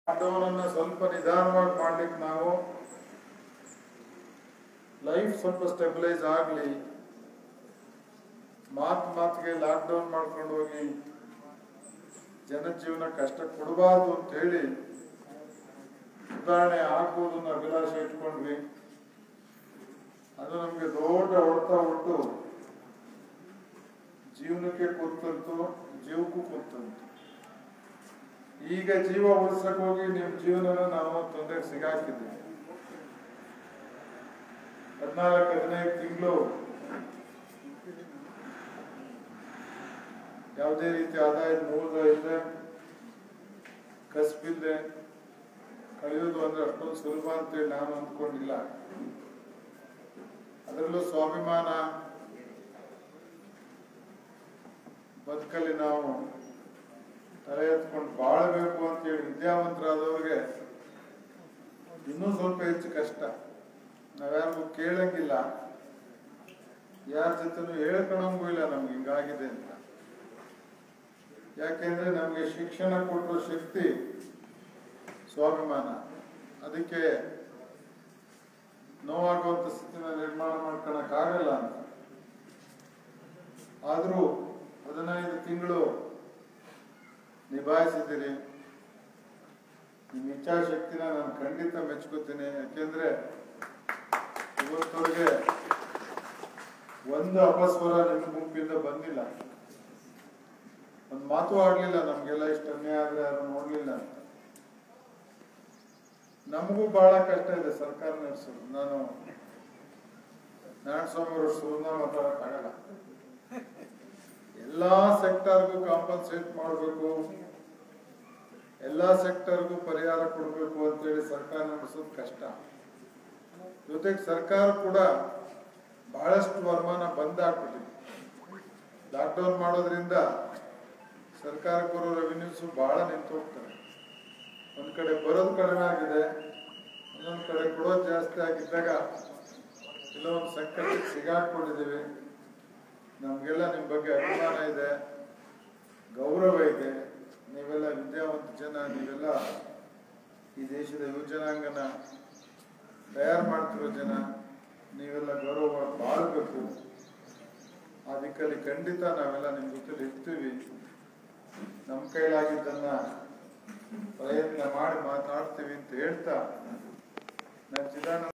lockdown ಸ್ವಲ್ಪ ನಿಧಾನವಾಗಿ ಮಾಡ್ಲಿಕ್ಕೆ ನಾವು ಲೈಫ್ ಸ್ವಲ್ಪ ಸ್ಟೆಬಿಲೈಸ್ ಆಗಲಿ ಮಾತು ಮಾತಿಗೆ ಲಾಕ್ಡೌನ್ ಮಾಡ್ಕೊಂಡು ಹೋಗಿ ಜನಜೀವನ ಕಷ್ಟ ಕೊಡಬಾರ್ದು ಅಂತ ಹೇಳಿ ಸುಧಾರಣೆ ಆಗ್ಬೋದು ಅನ್ನೋ ಅಭಿಲಾಷೆ ಇಟ್ಕೊಂಡ್ವಿ ಅದು ನಮಗೆ ದೊಡ್ಡ ಹೊಡೆತ ಹೊಟ್ಟು ಜೀವನಕ್ಕೆ ಕೂತಂತು ಜೀವಕ್ಕೂ ಕೂತಂತು ಈಗ ಜೀವ ಉಳಿಸಕ್ ಹೋಗಿ ನಿಮ್ ಜೀವನನ ನಾವು ತೊಂದರೆಗೆ ಸಿಗಾಕಿದ್ವಿ ಹದಿನಾಲ್ಕು ಹದಿನೈದು ತಿಂಗಳು ಯಾವುದೇ ರೀತಿ ಆದಾಯದ ಮೂಲ ಇಲ್ಲದೆ ಕಸ್ಬಿಲ್ಲದೆ ಕಳೆಯೋದು ಅಂದ್ರೆ ಅಷ್ಟೊಂದು ಸುಲಭ ಅಂತೇಳಿ ನಾನು ಅಂದ್ಕೊಂಡಿಲ್ಲ ಅದರಲ್ಲೂ ಸ್ವಾಭಿಮಾನ ಬದುಕಲ್ಲಿ ನಾವು ತಲೆ ಎತ್ಕೊಂಡು ಬಾಳಬೇಕು ಅಂತೇಳಿ ವಿದ್ಯಾವಂತರಾದವ್ರಿಗೆ ಇನ್ನೂ ಸ್ವಲ್ಪ ಹೆಚ್ಚು ಕಷ್ಟ ನಾವ್ಯಾರಿಗೂ ಕೇಳಂಗಿಲ್ಲ ಯಾರ ಜೊತೆನೂ ಹೇಳ್ಕೊಳಂಗೂ ಇಲ್ಲ ನಮ್ಗೆ ಹಿಂಗಾಗಿದೆ ಅಂತ ಯಾಕೆಂದ್ರೆ ನಮ್ಗೆ ಶಿಕ್ಷಣ ಕೊಟ್ಟರು ಶಕ್ತಿ ಸ್ವಾಭಿಮಾನ ಅದಕ್ಕೆ ನೋವಾಗುವಂತ ಸ್ಥಿತಿನ ನಿರ್ಮಾಣ ಮಾಡ್ಕೊಳಕ್ ಆಗಲ್ಲ ಅಂತ ಆದ್ರೂ ಹದಿನೈದು ತಿಂಗಳು ನಿಭಾಯಿಸಿದ್ದೀರಿ ನಿಮ್ಮ ಇಚ್ಛಾಶಕ್ತಿನ ನಾನು ಖಂಡಿತ ಮೆಚ್ಕೋತೀನಿ ಯಾಕೆಂದ್ರೆ ಇವತ್ತವರೆಗೆ ಒಂದು ಅಪಸ್ವರ ನಿಮ್ಮ ಗುಂಪಿಂದ ಬಂದಿಲ್ಲ ಒಂದು ಮಾತು ಆಗ್ಲಿಲ್ಲ ನಮ್ಗೆಲ್ಲ ಇಷ್ಟು ಅನ್ಯಾಯ ಆದ್ರೆ ಯಾರು ನೋಡ್ಲಿಲ್ಲ ಅಂತ ನಮಗೂ ಬಹಳ ಕಷ್ಟ ಇದೆ ಸರ್ಕಾರ ನಡೆಸೋದು ನಾನು ನಾರಾಯಣ ಸ್ವಾಮಿ ಅವರು ಸುಮ್ಮನೆ ಮಾತಾಡಕ್ಕಾಗಲ್ಲ ಎಲ್ಲಾ ಸೆಕ್ಟರ್ಗೂ ಕಾಂಪನ್ಸೇಟ್ ಮಾಡಬೇಕು ಎಲ್ಲಾ ಸೆಕ್ಟರ್ಗೂ ಪರಿಹಾರ ಕೊಡಬೇಕು ಅಂತೇಳಿ ಸರ್ಕಾರ ನಡೆಸೋದು ಕಷ್ಟ ಜೊತೆಗೆ ಸರ್ಕಾರ ಕೂಡ ಬಹಳಷ್ಟು ವರಮಾನ ಬಂದ್ ಆಗ್ಬಿಟ್ಟಿದೆ ಲಾಕ್ಡೌನ್ ಮಾಡೋದ್ರಿಂದ ಸರ್ಕಾರಕ್ಕೆ ಬರೋ ರೆವಿನ್ಯೂಸ್ ಬಹಳ ನಿಂತು ಹೋಗ್ತವೆ ಒಂದ್ ಕಡೆ ಬರೋದು ಕಡಿಮೆ ಆಗಿದೆ ಇನ್ನೊಂದ್ ಕಡೆ ಕೊಡೋದು ಜಾಸ್ತಿ ಆಗಿದ್ದಾಗ ಕೆಲವೊಂದು ಸಂಕಟಕ್ಕೆ ಸಿಗಾಕೊಂಡಿದ್ದೀವಿ ನಮ್ಗೆಲ್ಲ ನಿಮ್ ಬಗ್ಗೆ ಅಭಿಮಾನ ಇದೆ ಗೌರವ ಇದೆ ನೀವೆಲ್ಲ ವಿದ್ಯಾವಂತ ಜನ ನೀವೆಲ್ಲ ಈ ದೇಶದ ಯುವಜನಾಂಗನ ತಯಾರು ಮಾಡ್ತಿರೋ ಜನ ನೀವೆಲ್ಲ ಗೌರವ ಬಾಳ್ಬೇಕು ಆ ದಿಕ್ಕಲ್ಲಿ ಖಂಡಿತ ನಾವೆಲ್ಲ ನಿಮ್ ಜೊತೆ ಇರ್ತೀವಿ ನಮ್ಮ ಕೈಲಾಗಿದ್ದನ್ನ ಪ್ರಯತ್ನ ಮಾಡಿ ಮಾತಾಡ್ತೀವಿ ಅಂತ ಹೇಳ್ತಾ ನಾನು ಚಿದಾನಂದ